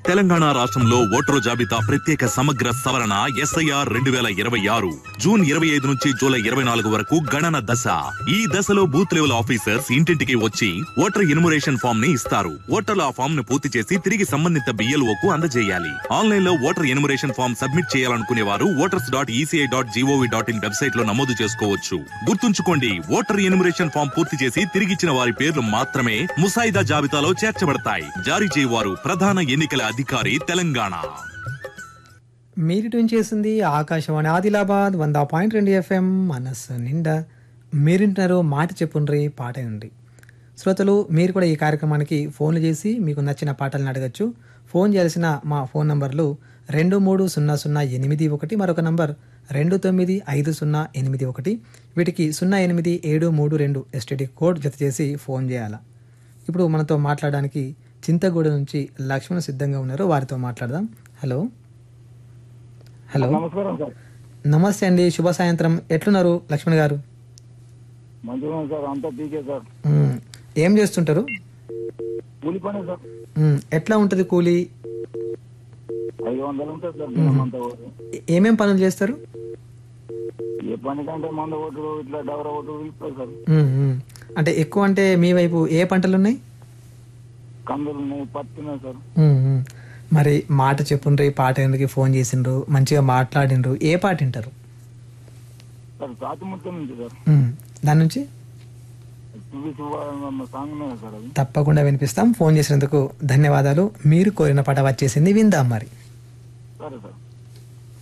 తెలంగాణ రాష్ట్రంలో ఓటరు జాబితా ప్రత్యేక సమగ్ర సవరణ ఎస్ఐఆర్ రెండు వేల ఇరవై ఆరు జూన్ ఇరవై ఐదు నుంచి జూలై ఇరవై నాలుగు వరకు గణన దశ ఈ దశలో బూత్ లెవెల్ ఆఫీసర్స్ ఇంటింటికి వచ్చి ఓటర్ ఇనుమరేషన్ ఫామ్ ని ఇస్తారు ఓటర్లు ఆ ఫామ్ ను పూర్తి చేసి తిరిగి సంబంధిత బిఎల్ఓ కు అందజేయాలి ఆన్లైన్ లో ఓటర్ ఎనుమరేషన్ ఫామ్ సబ్మిట్ చేయాలనుకునే వారు voters dot ECI dot GOV dot in website లో నమోదు చేసుకోవచ్చు గుర్తుంచుకోండి ఓటర్ ఎనుమరేషన్ ఫామ్ పూర్తి చేసి తిరిగిచ్చిన వారి పేర్లు మాత్రమే ముసాయిదా జాబితాలో చేర్చబడతాయి జారీ చేయవారు ప్రధాన ఎన్నికల అధికారి తెలంగాణ మీరు ట్యూన్ చేసింది ఆకాశవాణి ఆదిలాబాద్ వంద పాయింట్ రెండు ఎఫ్ఎం మనస్సు నిండా మీరింటున్నారు మాట చెప్పుండ్రి పాట ఉండ్రి శ్రోతలు మీరు కూడా ఈ కార్యక్రమానికి ఫోన్లు చేసి మీకు నచ్చిన పాటలను అడగచ్చు ఫోన్ చేయాల్సిన మా ఫోన్ నంబర్లు రెండు మూడు సున్నా సున్నా ఎనిమిది ఒకటి మరొక నంబర్ రెండు తొమ్మిది ఐదు సున్నా ఎనిమిది ఒకటి వీటికి సున్నా ఎనిమిది ఏడు మూడు రెండు ఎస్టీడీ కోడ్ జత చేసి ఫోన్ చేయాలా ఇప్పుడు మనతో మాట్లాడడానికి చింతగూడ నుంచి లక్ష్మణ్ సిద్ధంగా ఉన్నారు వారితో మాట్లాడదాం హలో హలో నమస్కారం సార్ నమస్తే అండి శుభ సాయంత్రం ఎట్లున్నారు లక్ష్మణ్ గారు మంచిగా ఉంది సార్ అంతా పీకే సార్ మ్మ్. ఏం చేస్తుంటారు కూలి పని సార్ మ్మ్. ఎట్లా ఉంటుంది కూలీ ఐదు వందలు ఉంటుంది సార్ దినం అంతా ఓటు ఏ- ఏమేం పనులు చేస్తారు ఏ పని కంటే మంద ఓటుడు ఇట్లా డవర ఓటు పిలుస్తారు సార్ మ్మ్, మ్మ్. అంటే ఎక్కువ అంటే మీ వైపు ఏ పంటలు ఉన్నాయి కందులు ఉన్నాయి పత్తి ఉన్నాయి సార్ మ్మ్, మ్మ్. మరి మాట చెప్పుండ్రి పాట ఎందుకు ఫోన్ చేసిండ్రు మంచిగా మాట్లాడిండ్రు ఏ పాట వింటారు సార్ సాతి మొత్తం నుంచి సార్ మ్మ్. దాని నుంచి టీవీ శుభ సాంగ్ ఉన్నాయి సార్ అది తప్పకుండా వినిపిస్తాం ఫోన్ చేసినందుకు ధన్యవాదాలు మీరు కోరిన పాట వచ్చేసింది విందాం మరి సరే సార్